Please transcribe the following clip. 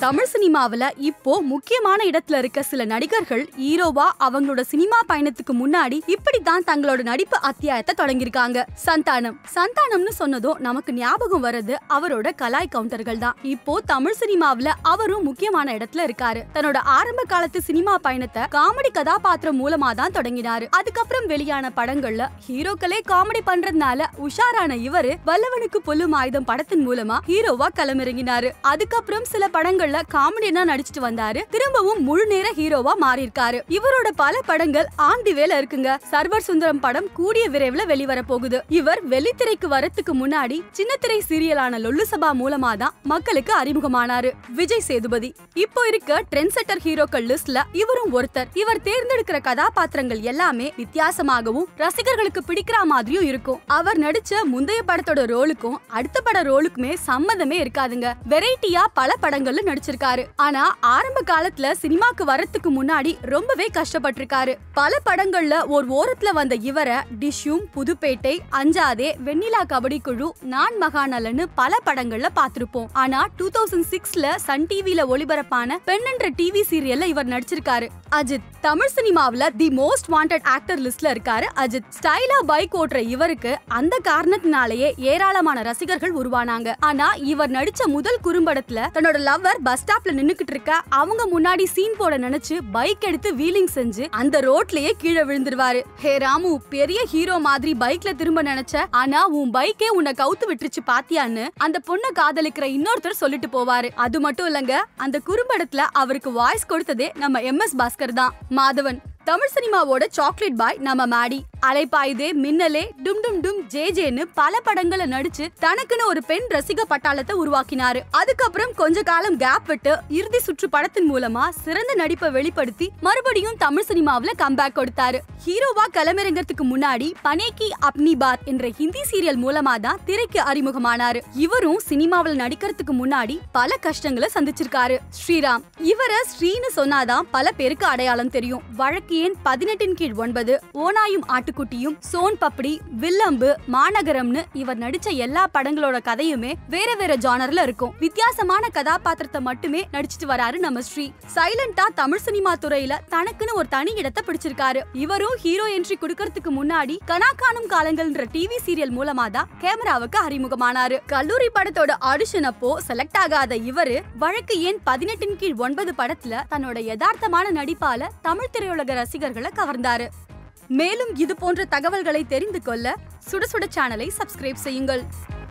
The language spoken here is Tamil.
தமிழ் சினிமாவுல இப்போ முக்கியமான இடத்துல இருக்க சில நடிகர்கள் ஹீரோவா அவங்களோட சினிமா பயணத்துக்கு முன்னாடி இப்படித்தான் தங்களோட நடிப்பு அத்தியாயத்தை தொடங்கியிருக்காங்க சந்தானம் சந்தானம்னு சொன்னதும் நமக்கு ஞாபகம் வர்றது அவரோட கலாய் கவுண்டர்கள் தான் இப்போ தமிழ் சினிமாவுல அவரும் முக்கியமான இடத்துல இருக்காரு தன்னோட ஆரம்ப காலத்து சினிமா பயணத்தை காமெடி கதாபாத்திரம் மூலமா தான் தொடங்கினாரு அதுக்கப்புறம் வெளியான படங்கள்ல ஹீரோக்களே காமெடி பண்றதுனால உஷாரான இவரு வல்லவனுக்கு புல்லும் ஆயுதம் படத்தின் மூலமா ஹீரோவா களமிறங்கினாரு அதுக்கப்புறம் சில படங்கள்ல காமெடியனா நடிச்சிட்டு வந்தாரு திரும்பவும் முழு நேர ஹீரோவா மாறி இருக்காரு இவரோட பல படங்கள் ஆன் தி வேல இருக்குங்க சர்வர் சுந்தரம் படம் கூடிய விரைவில் வெளிவர போகுது இவர் வெள்ளித்திரைக்கு வரத்துக்கு முன்னாடி சின்னத்திரை சீரியலான லொல்லு சபா மூலமா தான் மக்களுக்கு அறிமுகமானாரு விஜய் சேதுபதி இப்போ இருக்க ட்ரெண்ட் செட்டர் ஹீரோக்கள் லிஸ்ட்ல இவரும் ஒருத்தர் இவர் தேர்ந்தெடுக்கிற கதாபாத்திரங்கள் எல்லாமே வித்தியாசமாகவும் ரசிகர்களுக்கு பிடிக்கிற மாதிரியும் இருக்கும் அவர் நடிச்ச முந்தைய படத்தோட ரோலுக்கும் அடுத்த பட ரோலுக்குமே சம்மதமே இருக்காதுங்க வெரைட்டியா பல படங்கள்ல நடிச்சிருக்காரு ஆனா ஆரம்ப காலத்துல சினிமாக்கு வரத்துக்கு முன்னாடி ரொம்பவே கஷ்டப்பட்டிருக்காரு பல படங்கள்ல ஒரு ஓரத்துல வந்த இவரை டிஷ்யூம் புதுப்பேட்டை அஞ்சாதே வெண்ணிலா கபடி குழு நான் மகாநலன்னு பல படங்கள்ல பார்த்திருப்போம் ஆனா டூ தௌசண்ட் சிக்ஸ்ல சன் டிவில ஒளிபரப்பான பெண்ணென்ற டிவி சீரியல்ல இவர் நடிச்சிருக்காரு அஜித் தமிழ் சினிமாவுல தி மோஸ்ட் வாண்டட் ஆக்டர் லிஸ்ட்ல இருக்காரு அஜித் ஸ்டைலா பைக் ஓட்டுற இவருக்கு அந்த காரணத்தினாலேயே ஏராளமான ரசிகர்கள் உருவானாங்க ஆனா இவர் நடிச்ச முதல் குறும்படத்துல தன்னோட லவ்வர் பஸ் ஸ்டாப்ல நின்னுக்கிட்டு இருக்க அவங்க முன்னாடி சீன் போட நினைச்சு பைக் எடுத்து வீலிங் செஞ்சு அந்த ரோட்லயே கீழே விழுந்துருவாரு ஹே ராமு பெரிய ஹீரோ மாதிரி பைக்ல திரும்ப நினைச்ச ஆனா உன் பைக்கே உன்னை கவுத்து விட்டுருச்சு பாத்தியான்னு அந்த பொண்ணை காதலிக்கிற இன்னொருத்தர் சொல்லிட்டு போவாரு அது மட்டும் இல்லங்க அந்த குறும்படத்துல அவருக்கு வாய்ஸ் கொடுத்ததே நம்ம எம் எஸ் பாஸ்கர் தான் மாதவன் தமிழ் சினிமாவோட சாக்லேட் பாய் நம்ம மேடி அலைப்பாயுதே மின்னலே டும் டும் டும் ஜே ஜேன்னு பல படங்களை நடிச்சு தனக்குன்னு ஒரு பெண் ரசிக பட்டாளத்தை உருவாக்கினாரு அதுக்கப்புறம் கொஞ்ச காலம் கேப் விட்டு இறுதி சுற்று படத்தின் மூலமா சிறந்த நடிப்பை வெளிப்படுத்தி மறுபடியும் தமிழ் சினிமாவுல கம்பேக் கொடுத்தாரு ஹீரோவா களமிறங்கறதுக்கு முன்னாடி பனேக்கி அப்னி பாத் என்ற ஹிந்தி சீரியல் மூலமா தான் திரைக்கு அறிமுகமானாரு இவரும் சினிமாவில் நடிக்கிறதுக்கு முன்னாடி பல கஷ்டங்களை சந்திச்சிருக்காரு ஸ்ரீராம் இவர ஸ்ரீன்னு சொன்னாதான் பல பேருக்கு அடையாளம் தெரியும் வழக்கு எண் பதினெட்டின் கீழ் ஒன்பது ஓனாயும் ஆட்டுக்குட்டியும் சோன் பப்படி வில்லம்பு மாநகரம்னு இவர் நடிச்ச எல்லா படங்களோட கதையுமே வேற வேற ஜானர்ல இருக்கும் வித்தியாசமான கதாபாத்திரத்தை மட்டுமே நடிச்சிட்டு வராரு நம்ம ஸ்ரீ சைலண்டா தமிழ் சினிமா துறையில தனக்குன்னு ஒரு தனி இடத்தை பிடிச்சிருக்காரு இவரும் ஹீரோ என்ட்ரி கொடுக்கறதுக்கு முன்னாடி கனாக்கானும் காலங்கள்ன்ற டிவி சீரியல் மூலமா தான் கேமராவுக்கு அறிமுகமானாரு கல்லூரி படத்தோட ஆடிஷன் அப்போ செலக்ட் ஆகாத இவரு வழக்கு எண் பதினெட்டின் கீழ் ஒன்பது படத்துல தன்னோட யதார்த்தமான நடிப்பால தமிழ் திரையுலக ரசிகர்களை கவர்ந்தாரு மேலும் இது போன்ற தகவல்களை தெரிந்து கொள்ள சுட சுட சேனலை சப்ஸ்கிரைப் செய்யுங்கள்